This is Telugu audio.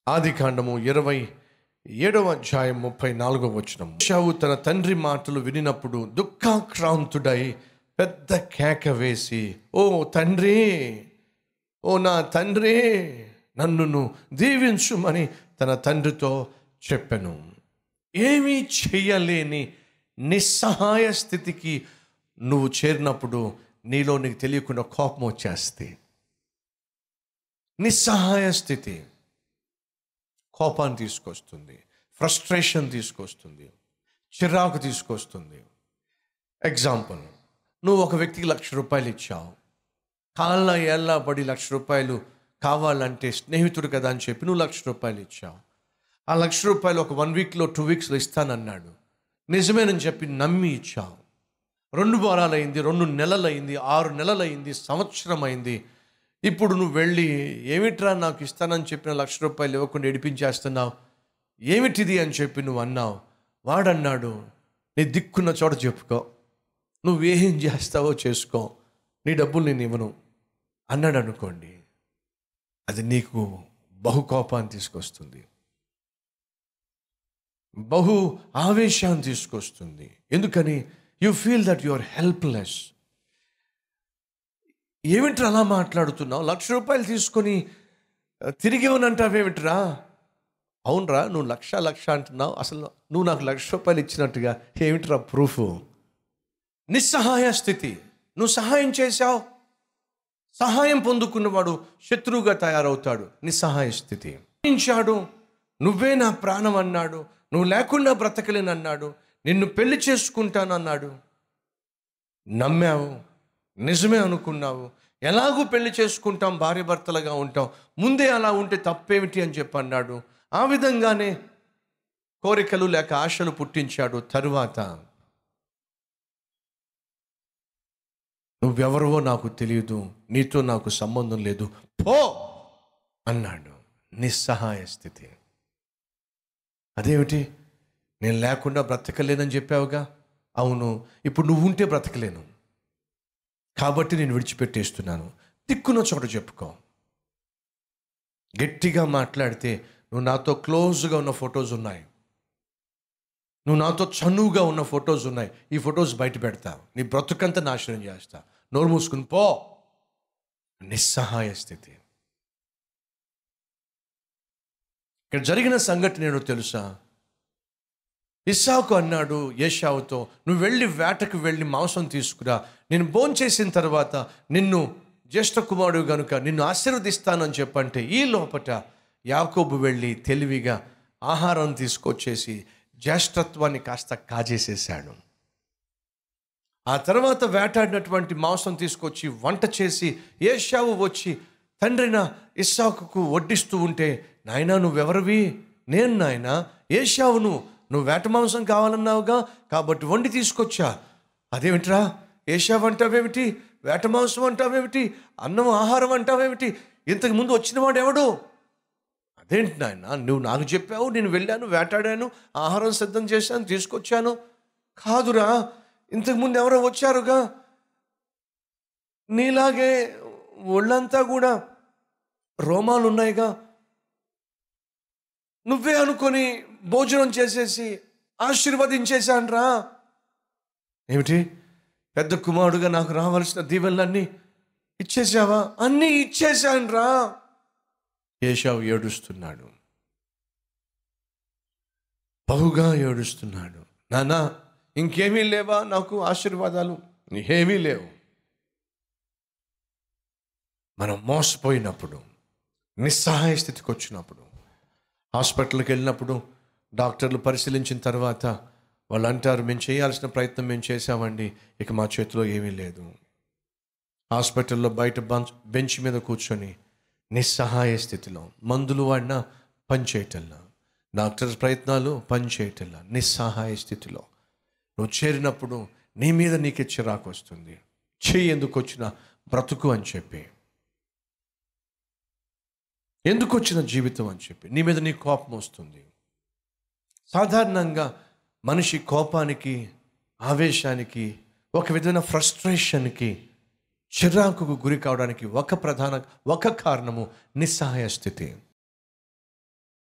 ఆది కాండము ఇరవై ఏడవ అధ్యాయం ముప్పై నాలుగవ వచనం షావు తన తండ్రి మాటలు వినినప్పుడు దుఃఖాక్రాంతుడై పెద్ద కేక వేసి ఓ తండ్రి ఓ నా తండ్రి నన్నును దీవించుమని తన తండ్రితో చెప్పెను ఏమీ చెయ్యలేని నిస్సహాయ స్థితికి నువ్వు చేరినప్పుడు నీలో నీకు తెలియకుండా కోపం వచ్చేస్తే నిస్సహాయ స్థితి కోపాన్ని తీసుకొస్తుంది ఫ్రస్ట్రేషన్ తీసుకొస్తుంది చిరాకు తీసుకొస్తుంది ఎగ్జాంపుల్ నువ్వు ఒక వ్యక్తికి లక్ష రూపాయలు ఇచ్చావు కాళ్ళ ఏళ్ళ పడి లక్ష రూపాయలు కావాలంటే స్నేహితుడు కదా అని చెప్పి నువ్వు లక్ష రూపాయలు ఇచ్చావు ఆ లక్ష రూపాయలు ఒక వన్ వీక్లో టూ వీక్స్లో ఇస్తానన్నాడు నిజమేనని చెప్పి నమ్మి ఇచ్చావు రెండు వారాలైంది రెండు నెలలైంది ఆరు నెలలైంది సంవత్సరం అయింది ఇప్పుడు నువ్వు వెళ్ళి ఏమిట్రా నాకు ఇస్తానని చెప్పిన లక్ష రూపాయలు ఇవ్వకుండా ఎడిపించేస్తున్నావు ఏమిటిది అని చెప్పి నువ్వు అన్నావు వాడన్నాడు నీ దిక్కున్న చోట చెప్పుకో నువ్వేం చేస్తావో చేసుకో నీ డబ్బులు నేను ఇవ్వను అన్నాడు అనుకోండి అది నీకు బహు కోపాన్ని తీసుకొస్తుంది బహు ఆవేశాన్ని తీసుకొస్తుంది ఎందుకని you feel that you are helpless ఏమిట్రా అలా మాట్లాడుతున్నావు లక్ష రూపాయలు తీసుకొని ఆ, తిరిగి ఇవ్వనంటావేమిట్రా అవునరా నువ్వు లక్ష లక్ష అంటున్నావు అసలు నువ్వు నాకు లక్ష రూపాయలు ఇచ్చినట్టుగా ఏమిట్రా ప్రూఫ్ నిస్సహాయ స్థితి నువ్వు సహాయం చేశావు సహాయం పొందుకున్నవాడు శత్రువుగా తయారవుతాడు నిస్సహాయ స్థితి ఇచ్చాడు నువ్వే నా ప్రాణం అన్నాడు నువ్వు లేకుండా బ్రతకలేనన్నాడు నిన్ను పెళ్లి చేసుకుంటాను అన్నాడు నమ్మావు నిజమే అనుకున్నావు ఎలాగూ పెళ్లి చేసుకుంటాం భార్య భర్తలుగా ఉంటాం ముందే అలా ఉంటే తప్పేమిటి అని చెప్పి అన్నాడు ఆ విధంగానే కోరికలు లేక ఆశలు పుట్టించాడు తరువాత నువ్వెవరవో నాకు తెలియదు నీతో నాకు సంబంధం లేదు పో అన్నాడు నిస్సహాయ స్థితి అదేమిటి నేను లేకుండా బ్రతకలేనని చెప్పావుగా అవును ఇప్పుడు నువ్వు ఉంటే బ్రతకలేను కాబట్టి నేను విడిచిపెట్టేస్తున్నాను దిక్కున్న చోట చెప్పుకో గట్టిగా మాట్లాడితే నువ్వు నాతో క్లోజ్గా ఉన్న ఫొటోస్ ఉన్నాయి నువ్వు నాతో చనువుగా ఉన్న ఫొటోస్ ఉన్నాయి ఈ ఫొటోస్ బయట పెడతావు నీ బ్రతుకంతా నాశనం చేస్తా నోరు మూసుకుని పో నిస్సహాయ స్థితి ఇక్కడ జరిగిన సంఘటన ఏంటో తెలుసా ఇస్సాకు అన్నాడు ఏషావుతో నువ్వు వెళ్ళి వేటకు వెళ్ళి మాంసం తీసుకురా నేను భోంచేసిన తర్వాత నిన్ను జ్యేష్ఠ కుమారుడు గనుక నిన్ను ఆశీర్వదిస్తానని చెప్పంటే ఈ లోపట యాకోబు వెళ్ళి తెలివిగా ఆహారం తీసుకొచ్చేసి జ్యేష్ఠత్వాన్ని కాస్త కాజేసేసాడు ఆ తర్వాత వేటాడినటువంటి మాంసం తీసుకొచ్చి వంట చేసి ఏషావు వచ్చి తండ్రిన ఇస్సాకుకు వడ్డిస్తూ ఉంటే నాయనా నువ్వెవరివి నేను నాయన ఏషావును నువ్వు వేట మాంసం కావాలన్నావుగా కాబట్టి వండి తీసుకొచ్చా అదేమిట్రా ఏషావు అంటావేమిటి వేట మాంసం అంటావేమిటి అన్నం ఆహారం అంటావేమిటి ఇంతకు ముందు వచ్చినవాడు ఎవడు అదేంటి నాయన నువ్వు నాకు చెప్పావు నేను వెళ్ళాను వేటాడాను ఆహారం సిద్ధం చేశాను తీసుకొచ్చాను కాదురా ఇంతకుముందు ఎవరో వచ్చారుగా నీలాగే ఒళ్ళంతా కూడా రోమాలు ఉన్నాయిగా నువ్వే అనుకొని భోజనం చేసేసి ఆశీర్వదించేశాన్రా ఏమిటి పెద్ద కుమారుడుగా నాకు రావాల్సిన దీవెనలన్నీ ఇచ్చేసావా అన్నీ ఇచ్చేశాన్రా ఏషావు ఏడుస్తున్నాడు బహుగా ఏడుస్తున్నాడు నానా ఇంకేమీ లేవా నాకు ఆశీర్వాదాలు ఏమీ లేవు మనం మోసపోయినప్పుడు నిస్సహాయ స్థితికి వచ్చినప్పుడు హాస్పిటల్కి వెళ్ళినప్పుడు డాక్టర్లు పరిశీలించిన తర్వాత వాళ్ళు అంటారు మేము చేయాల్సిన ప్రయత్నం మేము చేసామండి ఇక మా చేతిలో ఏమీ లేదు హాస్పిటల్లో బయట బంచ్ బెంచ్ మీద కూర్చొని నిస్సహాయ స్థితిలో మందులు వాడినా పని చేయటల్లా డాక్టర్ ప్రయత్నాలు పని చేయటల్లా నిస్సహాయ స్థితిలో నువ్వు చేరినప్పుడు నీ మీద నీకే చిరాకు వస్తుంది చెయ్యి ఎందుకు వచ్చిన బ్రతుకు అని చెప్పి ఎందుకు వచ్చిన జీవితం అని చెప్పి నీ మీద నీ కోపం వస్తుంది సాధారణంగా మనిషి కోపానికి ఆవేశానికి ఒక విధమైన ఫ్రస్ట్రేషన్కి చిరాకుకు గురి కావడానికి ఒక ప్రధాన ఒక కారణము నిస్సహాయ స్థితి